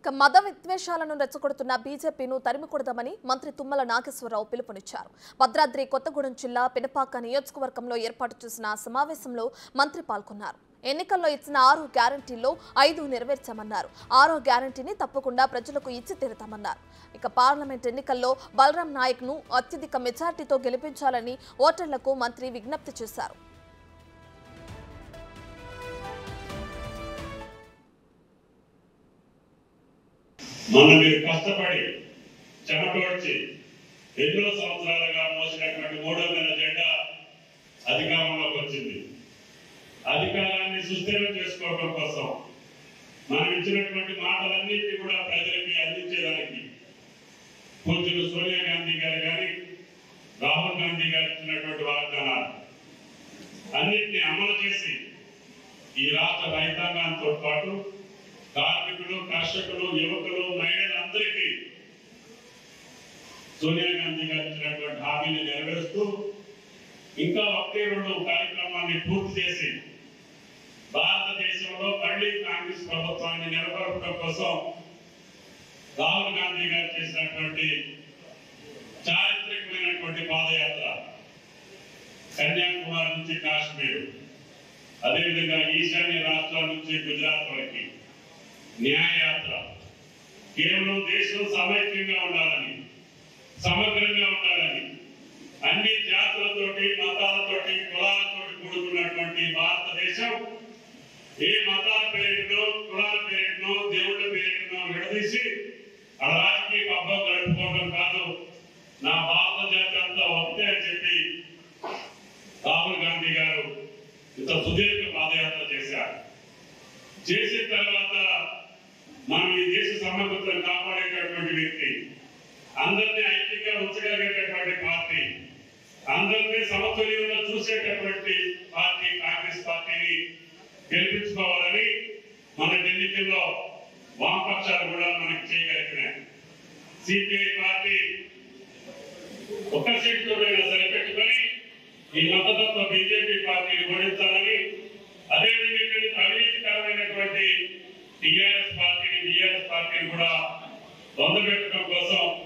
ఇక మత విద్వేషాలను రెచ్చగొడుతున్న బీజేపీను తరిమికొడదామని మంత్రి తుమ్మల నాగేశ్వరరావు పిలుపునిచ్చారు భద్రాద్రి కొత్తగూడెం జిల్లా పినపాక నియోజకవర్గంలో ఏర్పాటు చేసిన సమావేశంలో మంత్రి పాల్గొన్నారు ఎన్నికల్లో ఇచ్చిన ఆరు గ్యారంటీల్లో ఐదు నెరవేర్చామన్నారు ఆరో గ్యారంటీని తప్పకుండా ప్రజలకు ఇచ్చి తీరుతామన్నారు ఇక పార్లమెంట్ ఎన్నికల్లో బలరాం నాయక్ను అత్యధిక మెజార్టీతో గెలిపించాలని ఓటర్లకు మంత్రి విజ్ఞప్తి చేశారు మొన్న మీరు కష్టపడి చెమటోడ్చి ఎన్నో సంవత్సరాలుగా మోసినటువంటి మూడో నెల జెండా అధికారంలోకి వచ్చింది అధికారాన్ని సుస్థిరం చేసుకోవడం కోసం మనం ఇచ్చినటువంటి మాటలన్నింటినీ కూడా ప్రజలకి అందించేదానికి పూజ్యులు సోనియా గాంధీ గారు కానీ రాహుల్ గాంధీ గారు ఇచ్చినటువంటి వాగ్దానాలు అన్నింటినీ అమలు చేసి ఈ రాష్ట్ర రైతాంగంతో పాటు కార్మికులు కర్షకులు యువకులు మహిళలందరికీ సోనియా గాంధీ గారు ఇచ్చినటువంటి హామీని నెరవేరుస్తూ ఇంకా ఒకటి రెండు కార్యక్రమాన్ని పూర్తి చేసి భారతదేశంలో మళ్ళీ కాంగ్రెస్ ప్రభుత్వాన్ని నిలబడటం కోసం రాహుల్ గాంధీ గారు చేసినటువంటి చారిత్రకమైనటువంటి పాదయాత్ర కన్యాకుమారి నుంచి కాశ్మీర్ అదేవిధంగా ఈశాన్య రాష్ట్రాల నుంచి గుజరాత్ వరకు న్యాయయాత్ర కేవలం దేశం సమైక్యంగా ఉండాలని సమగ్రంగా ఉండాలని అన్ని జాతులతోటి మతాలతోటి కులాలతోటి కూడుకున్నటువంటి భారతదేశం ఏ మతాల పేరునో కులాల పేరునో దేవుళ్ళ పేరునో విడదీసి ఆ రాజకీయ పబ్బం గడుపుకోవడం కాదు నా భారత జాతి అంతా ఒకటే అని చెప్పి రాహుల్ గాంధీ గారు ఇంత సుదీర్ఘ పాదయాత్ర చేశారు చేసిన తర్వాత మనం ఈ దేశ సమగ్రతను కాపాడేటటువంటి వ్యక్తి అందరినీ ఐక్యంగా ఉంచగలిగేటటువంటి పార్టీ అందరినీ సమతుల్యంలో చూసేటటువంటి పార్టీ కాంగ్రెస్ పార్టీని గెలిపించుకోవాలని మన ఎన్నికల్లో వామపక్షాలు కూడా మనకి చేయగలిగినాయి సిపిఐ పార్టీ ఒక్క సీట్లో సరిపెట్టుకొని ఈ మద్దతత్వ బీజేపీ పార్టీని ఓడించాలని అదేవిధంగా ఇక్కడ అవినీతికరమైనటువంటి టిఆర్ఎస్ పార్టీని బిఆర్ఎస్ పార్టీని కూడా పొందబెట్టడం కోసం